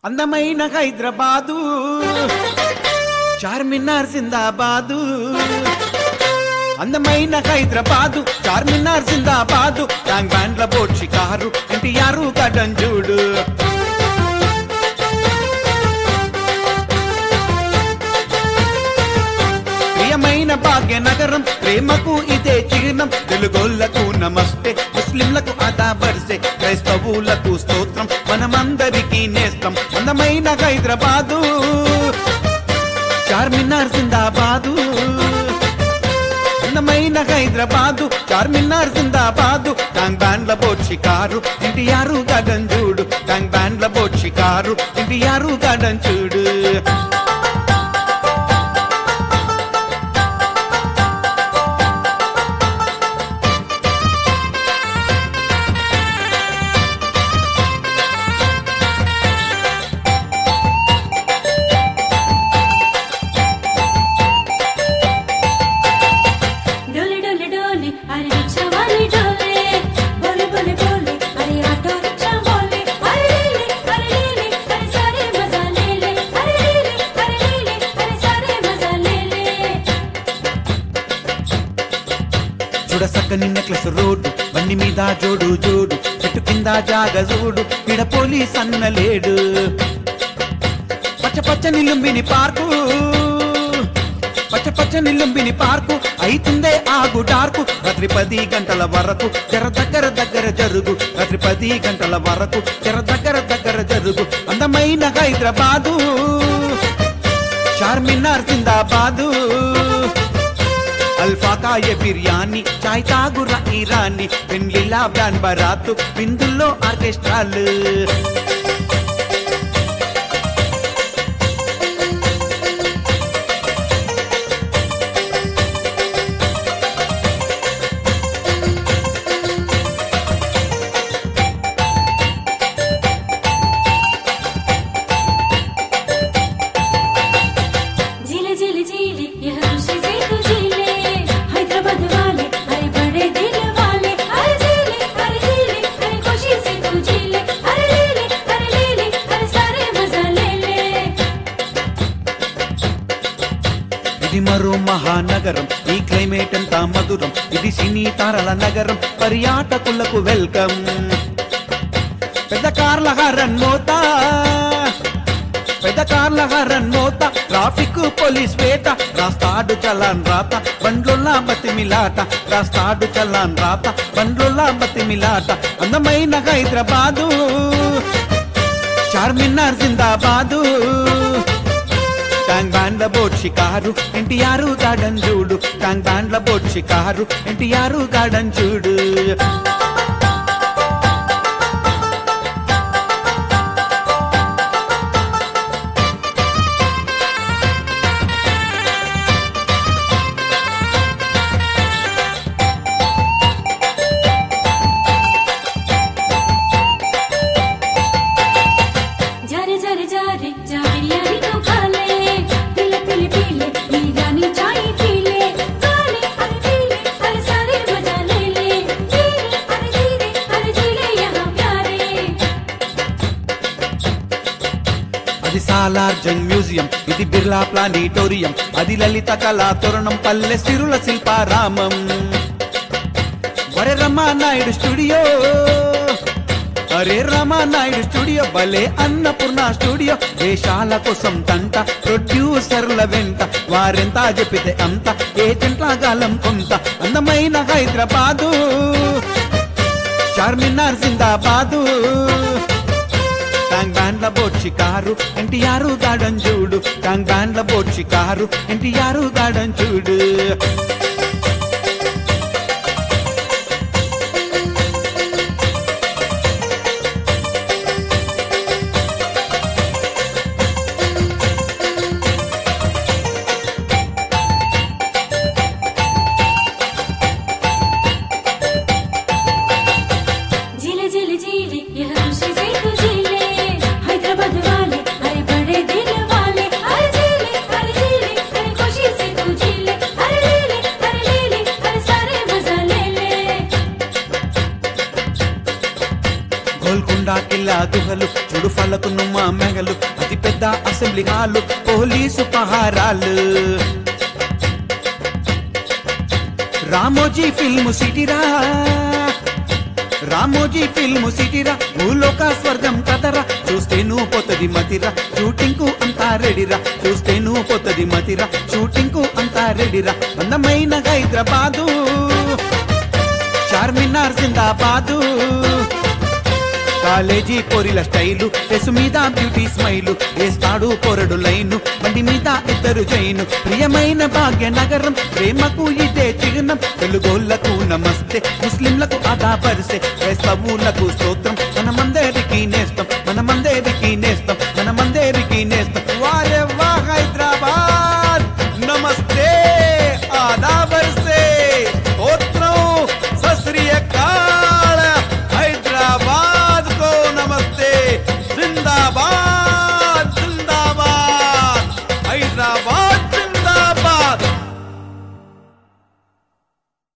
అందమైన హైదరాబాదు చార్మినార్ జిందాబాదు అందమైన హైదరాబాదు చార్మినార్ జిందాబాదు ట్యాంక్ బ్యాండ్ల బోట్ షికారు ఎన్టీఆర్ గడ్డం చూడు ప్రియమైన భాగ్యనగరం ప్రేమకు ఇదే చిహ్నం తెలుగోళ్లకు నమస్తే ముస్లింలకు అదా బర్సే క్రైస్తవులకు స్తోత్రం మనమందరికీ నేస్తం అందమైన హైదరాబాదు చార్మినార్ జిందాబాదు అందమైన హైదరాబాదు చార్మినార్ జిందాబాదు ట్యాంక్ బ్యాండ్ల బోట్ షికారు ఎన్టీఆర్ గడన్ చూడు ట్యాంక్ బ్యాండ్ల బోట్ షికారు ఎన్టీఆర్ గడన్ చూడు डोले डोले डोले अरे रिक्शा वाले डोले बोले बोले बोले अरे ऑटो रिक्शा बोले अरे ले ले अरे ले ले अरे सारे मजा ले ले अरे ले ले अरे ले ले अरे सारे मजा ले ले చూడ సక్కని నెక్లెస్ రోడ్డు బండి మీద జోడు జోడు చెట్టు కింద జాగ చూడు ఇడ పోలీస్ అన్న లేడు పచ్చ పచ్చని లుంబిని పార్కు పచ్చ పచ్చని లుంబిని పార్కు అయితుందే ఆగు డార్కు రాత్రి పది గంటల వరకు జర దగ్గర దగ్గర జరుగు రాత్రి పది గంటల వరకు జర దగ్గర దగ్గర జరుగు అందమైన హైదరాబాదు చార్మినార్ జిందాబాదు అల్ఫాకా ఏ బిర్యానీ చాయ్ తాగుర ఇరానీ పెండ్లిలా బ్యాండ్ బరాతు విందుల్లో ఆర్కెస్ట్రాలు झीले झीले झीले यह खुशी से तू झीले हैदराबाद वाले अरे बड़े दिल वाले अरे झीले अरे झीले अरे खुशी से तू झीले अरे ले ले अरे ले ले अरे सारे मजा ले ले ఇది మరో మహానగరం ఈ క్లైమేట్ అంతా మధురం ఇది సినీ తారల నగరం పర్యాటకులకు వెల్కమ్ పెద్ద కార్ల హరన్ మోత పెద్ద కార్ల హరన్ మోత ట్రాఫిక్ పోలీస్ వేట రాస్తాడు చలాన్ రాత బండ్లుల్లా బతిమిలాట రాస్తాడు చలాన్ రాత బండ్లుల్లా బతిమిలాట అందమైన హైదరాబాదు చార్మినార్ జిందాబాదు ట్యాంక్ బ్యాండ్ల బోట్ షికారు ఎన్టీఆర్ గార్డెన్ చూడు ట్యాంక్ బ్యాండ్ల బోట్ షికారు ఎన్టీఆర్ గార్డెన్ చూడు जारे जारे जारे जा बिरयानी तो खा ले पीले पीले पीले बिरयानी चाय पी ले काले अरे पीले अरे सारे मजा ले ले धीरे अरे धीरे अरे झीले यहाँ प्यारे అది సాలార్ జంగ్ మ్యూజియం ఇది బిర్లా ప్లానిటోరియం అది లలిత కళా తోరణం పల్లె సిరుల శిల్పారామం వరే రమానాయుడు స్టూడియో అరే రమానాయుడు స్టూడియో భలే అన్నపూర్ణ స్టూడియో వేషాల కోసం తంట ప్రొడ్యూసర్ల వెంట వారెంత చెప్పితే అంత ఏజెంట్ల గాలం కొంత అందమైన హైదరాబాదు చార్మినార్ జిందాబాదు ట్యాంక్ బ్యాండ్ల బోట్ షికారు ఎన్టీఆర్ గార్డెన్ చూడు ట్యాంక్ బ్యాండ్ల బోట్ షికారు ఎన్టీఆర్ గార్డెన్ చూడు झीले झीले झीले यह खुशी से तू झीले हैदराबाद वाले अरे बड़े दिल वाले अरे झीले अरे झीले अरे खुशी से तू झीले अरे ले ले अरे ले ले अरे सारे मजा ले ले గోల్కొండ కిల్లా గుహలు చూడు ఫల వాళ్లకు నుమ్మ మెగలు అతి పెద్ద అసెంబ్లీ హాలు పోలీసు పహారాలు రామోజీ ఫిల్మ్ సిటీరా రామోజీ ఫిల్మ్ సిటీరా భూలోక స్వర్గం కదరా చూస్తే నువ్వు పోతది మతిరా షూటింగ్ కు అంతా రెడీరా చూస్తే నువ్వు పోతది మతిరా షూటింగ్ కు అంతా రెడీరా అందమైన హైదరాబాదు చార్మినార్ జిందాబాదు కాలేజీ పోరిల స్టైలు ఫెసు మీద బ్యూటీ స్మైలు వేస్తాడు పొరడు లైను బండి మీద ఇద్దరు జైను ప్రియమైన భాగ్య నగరం ప్రేమకు ఇదే చిహ్నం తెలుగోళ్లకు నమస్తే ముస్లింలకు అదా పరిసే క్రైస్తవులకు స్తోత్రం మనమందరికి నేస్తం మనమందరికి నేస్తం మనమందరికి నేస్తం